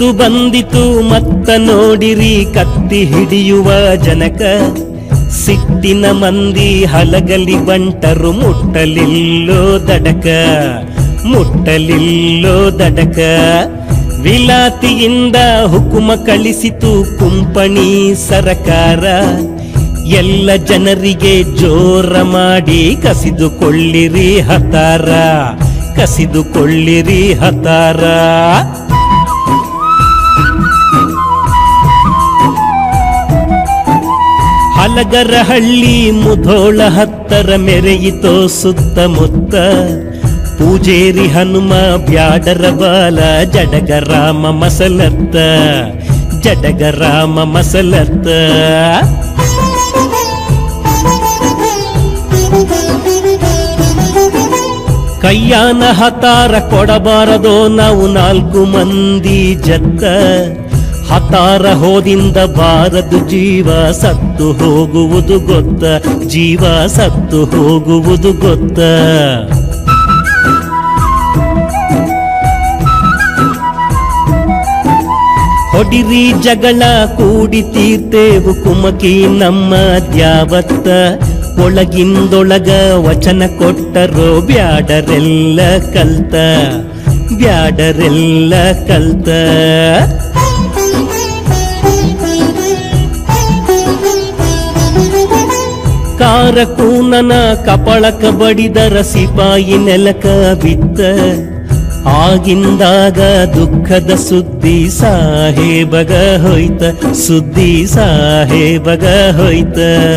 ಹೊತ್ತು ಬಂದಿತು ಮತ್ತ ನೋಡಿರಿ ಕತ್ತಿ ಹಿಡಿಯುವ ಜನಕ ಸಿಟ್ಟಿನ ಮಂದಿ ಹಲಗಲಿ ಬಂಟರು ಮುಟ್ಟಲಿಲ್ಲೋ ದಡಕ ಮುಟ್ಟಲಿಲ್ಲೋ ದಡಕ ವಿಲಾತಿಯಿಂದ ಹುಕುಮ ಕಳಿಸಿತು ಕುಂಪಣಿ ಸರಕಾರ ಎಲ್ಲ ಜನರಿಗೆ ಜೋರ ಮಾಡಿ ಕಸಿದುಕೊಳ್ಳಿರಿ ಹತಾರ ಕಸಿದುಕೊಳ್ಳಿರಿ ಹತಾರ ಹಲಗರ ಹಳ್ಳಿ ಮುಧೋಳ ಹತ್ತರ ಮೆರೆಯಿತೋ ಸುತ್ತಮುತ್ತ ಪೂಜೇರಿ ಹನುಮ ಬ್ಯಾಡರ ಬಾಲ ಜಡಗರಾಮ ಮಸಲತ್ತ ಜಡಗರಾಮ ಮಸಲತ್ತ ಕೈಯಾನ ಹತಾರ ಕೊಡಬಾರದೋ ನಾವು ನಾಲ್ಕು ಮಂದಿ ಜತ್ತ ಹತಾರ ಹೋದಿಂದ ಬಾರದು ಜೀವ ಸತ್ತು ಹೋಗುವುದು ಗೊತ್ತ ಜೀವ ಸತ್ತು ಹೋಗುವುದು ಗೊತ್ತ ಹೊಡಿರಿ ಜಗಳ ಕೂಡಿ ತೀರ್ತೇವು ಕುಮಕಿ ನಮ್ಮ ದ್ಯಾವತ್ತ ಒಳಗಿಂದೊಳಗ ವಚನ ಕೊಟ್ಟರೋ ಬ್ಯಾಡರೆಲ್ಲ ಕಲ್ತ ಬ್ಯಾಡರೆಲ್ಲ ಕಲ್ತ ಕಾರ ಕೂನನ ಕಪಳಕ ಬಡಿದರ ಸಿಪಾಯಿ ನೆಲಕ ಬಿತ್ತ ಆಗಿಂದಾಗ ದುಃಖದ ಸುದ್ದಿ ಸಾಹೇಬಗ ಹೋಯ್ತ ಸುದ್ದಿ ಸಾಹೇಬಗ ಹೋಯ್ತ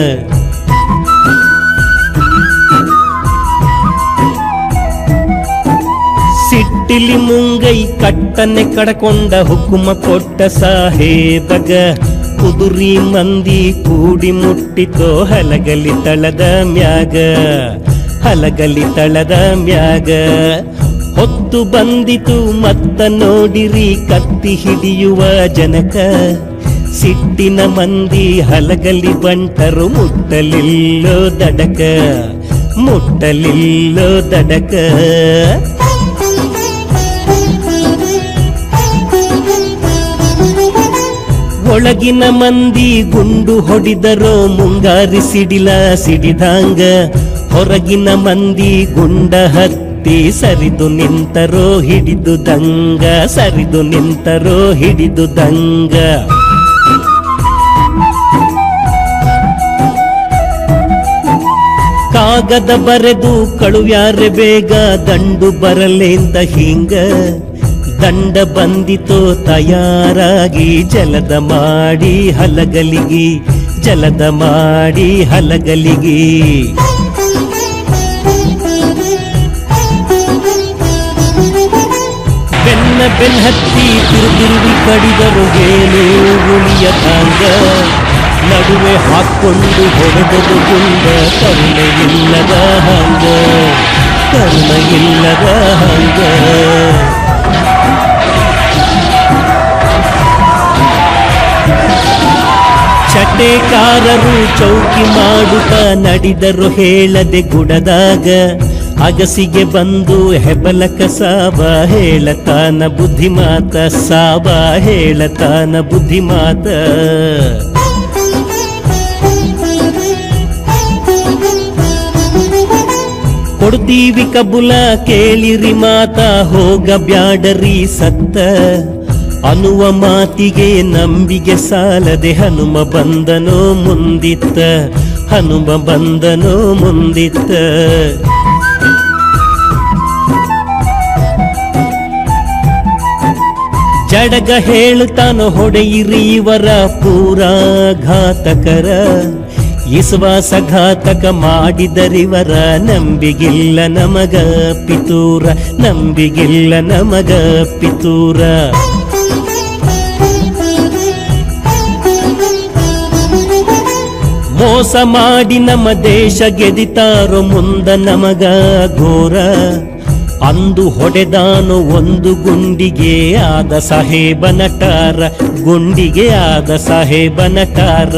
ಸಿಟ್ಟಿಲಿ ಮುಂಗೈ ಕಟ್ಟನೆ ಕಡಕೊಂಡ ಹುಕುಮ ಕೊಟ್ಟ ಸಾಹೇಬಗ ಕುದುರಿ ಮಂದಿ ಕೂಡಿ ಮುಟ್ಟಿತೋ ಹಲಗಲಿ ತಳದ ಮ್ಯಾಗ ಹಲಗಲಿ ತಳದ ಮ್ಯಾಗ ಹೊತ್ತು ಬಂದಿತು ಮತ್ತ ನೋಡಿರಿ ಕತ್ತಿ ಹಿಡಿಯುವ ಜನಕ ಸಿಟ್ಟಿನ ಮಂದಿ ಹಲಗಲಿ ಬಂಟರು ಮುಟ್ಟಲಿಲ್ಲೋ ದಡಕ ಮುಟ್ಟಲಿಲ್ಲೋ ದಡಕ ಒಳಗಿನ ಮಂದಿ ಗುಂಡು ಹೊಡಿದರೋ ಮುಂಗಾರಿ ಸಿಡಿಲ ಸಿಡಿದಾಂಗ ಹೊರಗಿನ ಮಂದಿ ಗುಂಡ ಹತ್ತಿ ಸರಿದು ನಿಂತರೋ ಹಿಡಿದು ದಂಗ ಸರಿದು ನಿಂತರೋ ಹಿಡಿದು ದಂಗ ಕಾಗದ ಬರೆದು ಕಳುವ್ಯಾರೆ ಬೇಗ ದಂಡು ಬರಲೇಂತ ಹಿಂಗ ದಂಡ ಬಂದಿತೋ ತಯಾರಾಗಿ ಜಲದ ಮಾಡಿ ಹಲಗಲಿಗಿ ಜಲದ ಮಾಡಿ ಹಲಗಲಿಗಿ ಬೆನ್ನ ಬೆನ್ ಹತ್ತಿ ತಿರುಗಿರುವಿ ಕಡಿದರು ಏನು ಉಳಿಯದಾಂಗ ನಡುವೆ ಹಾಕೊಂಡು ಹೊಡೆದದು ಗುಂಡ ಕರುಣೆ ಇಲ್ಲದ ಹಂಗ ಕರುಣೆ ಇಲ್ಲದ ಹಂಗ ಚಟೆಕಾರರು ಚೌಕಿ ಮಾಡುತ್ತ ನಡೆದರು ಹೇಳದೆ ಗುಡದಾಗ ಅಗಸಿಗೆ ಬಂದು ಹೆಬಲಕ ಸಾಬ ಹೇಳತಾನ ಬುದ್ಧಿಮಾತ ಸಾಬ ಹೇಳತಾನ ಬುದ್ಧಿಮಾತ ಕೊಡ್ತೀವಿ ಕಬುಲ ಕೇಳಿರಿ ಮಾತ ಹೋಗ ಬ್ಯಾಡರಿ ಸತ್ತ ಅನ್ನುವ ಮಾತಿಗೆ ನಂಬಿಗೆ ಸಾಲದೆ ಹನುಮ ಬಂದನೋ ಮುಂದಿತ್ತ ಹನುಮ ಬಂದನೋ ಮುಂದಿತ್ತ ಜಡಗ ಹೇಳುತ್ತಾನೋ ಹೊಡೆಯಿರಿ ಇವರ ಪೂರಾ ಘಾತಕರ ವಿಶ್ವಾಸಘಾತಕ ಮಾಡಿದರಿವರ ನಂಬಿಗಿಲ್ಲ ನಮಗ ಪಿತೂರ ನಂಬಿಗಿಲ್ಲ ನಮಗ ಪಿತೂರ ಮೋಸ ಮಾಡಿ ನಮ್ಮ ದೇಶ ಗೆದಿತಾರೋ ಮುಂದ ನಮಗ ಘೋರ ಅಂದು ಹೊಡೆದಾನು ಒಂದು ಗುಂಡಿಗೆ ಆದ ಸಾಹೇಬ ನಟಾರ ಗುಂಡಿಗೆ ಆದ ಸಾಹೇಬ ನಟಾರ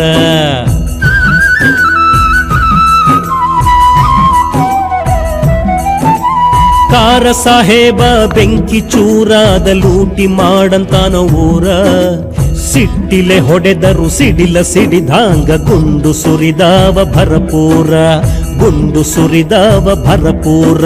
ಕಾರ ಸಾಹೇಬ ಬೆಂಕಿ ಚೂರಾದ ಲೂಟಿ ಮಾಡಂತಾನೋ ಊರ ಸಿಟ್ಟಿಲೆ ಹೊಡೆದರು ಸಿಡಿಲ ಸಿಡಿದಾಂಗ ಗುಂಡು ಸುರಿದಾವ ಭರಪೂರ ಗುಂಡು ಸುರಿದಾವ ಭರಪೂರ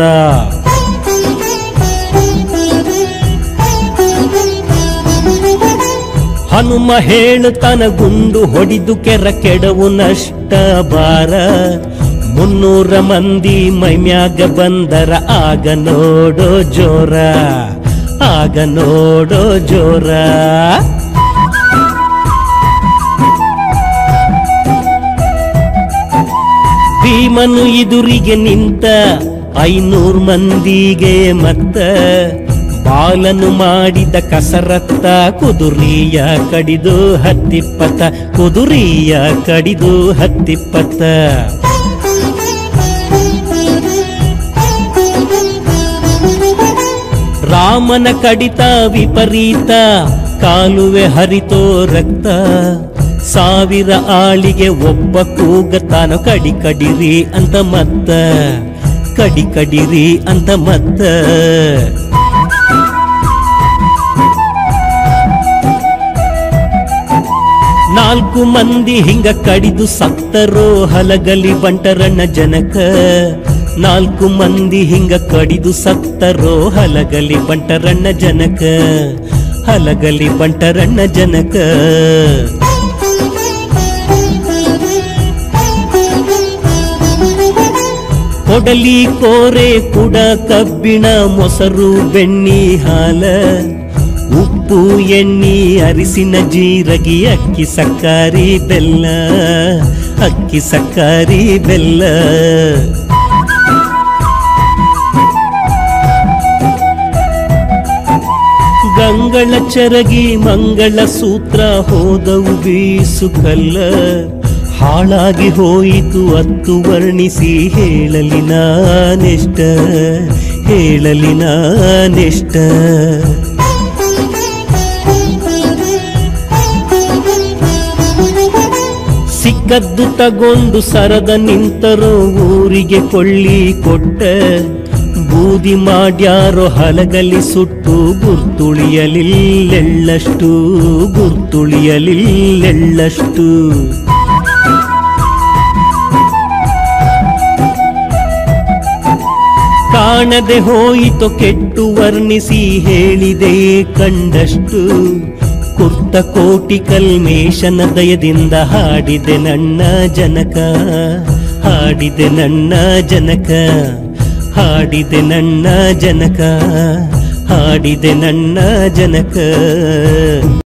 ಹನುಮ ಹೇಳುತ್ತಾನ ಗುಂಡು ಹೊಡಿದು ಕೆರ ಕೆಡವು ನಷ್ಟ ಬಾರ ಮುನ್ನೂರ ಮಂದಿ ಮೈಮ್ಯಾಗ ಬಂದರ ಆಗ ನೋಡೋ ಜೋರ ಆಗ ನೋಡೋ ಜೋರ ಭೀಮನು ಇದುರಿಗೆ ನಿಂತ ಐನೂರ್ ಮಂದಿಗೆ ಮತ್ತ ಬಾಲನು ಮಾಡಿದ ಕಸರತ್ತ ಕುದುರಿಯ ಕಡಿದು ಹತ್ತಿಪ್ಪತ್ತ ಕುದುರಿಯ ಕಡಿದು ಹತ್ತಿಪ್ಪತ್ತ ರಾಮನ ಕಡಿತ ವಿಪರೀತ ಕಾಲುವೆ ಹರಿತೋ ರಕ್ತ ಸಾವಿರ ಆಳಿಗೆ ಒಬ್ಬ ಕೂಗತಾನ ಕಡಿ ಕಡಿರಿ ಅಂತ ಮತ್ತ ಕಡಿ ಕಡಿರಿ ಅಂತ ಮತ್ತ ನಾಲ್ಕು ಮಂದಿ ಹಿಂಗ ಕಡಿದು ಸತ್ತರೋ ಹಲಗಲಿ ಬಂಟರಣ್ಣ ಜನಕ ನಾಲ್ಕು ಮಂದಿ ಹಿಂಗ ಕಡಿದು ಸತ್ತರೋ ಹಲಗಲಿ ಬಂಟರಣ್ಣ ಜನಕ ಹಲಗಲಿ ಬಂಟರಣ್ಣ ಜನಕ ಕೊಡಲಿ ಕೋರೆ ಕುಡ ಕಬ್ಬಿಣ ಮೊಸರು ಬೆಣ್ಣಿ ಹಾಲ ಉಪ್ಪು ಎಣ್ಣಿ ಅರಿಸಿನ ಜೀರಗಿ ಅಕ್ಕಿ ಸಕ್ಕಾರಿ ಬೆಲ್ಲ ಅಕ್ಕಿ ಸಕ್ಕಾರಿ ಬೆಲ್ಲ ಗಂಗಳ ಚರಗಿ ಮಂಗಳ ಸೂತ್ರ ಹೋದವು ಬೀಸು ಕಲ್ಲ ಹಾಳಾಗಿ ಹೋಯಿತು ಅತ್ತು ವರ್ಣಿಸಿ ಹೇಳಲಿ ನಾನೆಷ್ಟ ಹೇಳಲಿ ನಾನೆಷ್ಟ ಸಿಕ್ಕದ್ದು ತಗೊಂಡು ಸರದ ನಿಂತರೋ ಊರಿಗೆ ಕೊಳ್ಳಿ ಕೊಟ್ಟ ಬೂದಿ ಮಾಡ್ಯಾರೋ ಹಲಗಲಿ ಸುಟ್ಟು ಗುರ್ತುಳಿಯಲಿಲ್ಲೆಳ್ಳಷ್ಟು ಗುರ್ತುಳಿಯಲಿಲ್ಲೆಳ್ಳಷ್ಟು ಕಾಣದೆ ಹೋಯಿತು ಕೆಟ್ಟು ವರ್ಣಿಸಿ ಹೇಳಿದೆ ಕಂಡಷ್ಟು ಕುರ್ತ ಕೋಟಿ ಕಲ್ಮೇಶನ ದಯದಿಂದ ಹಾಡಿದೆ ನನ್ನ ಜನಕ ಹಾಡಿದೆ ನನ್ನ ಜನಕ ಹಾಡಿದೆ ನನ್ನ ಜನಕ ಹಾಡಿದೆ ನನ್ನ ಜನಕ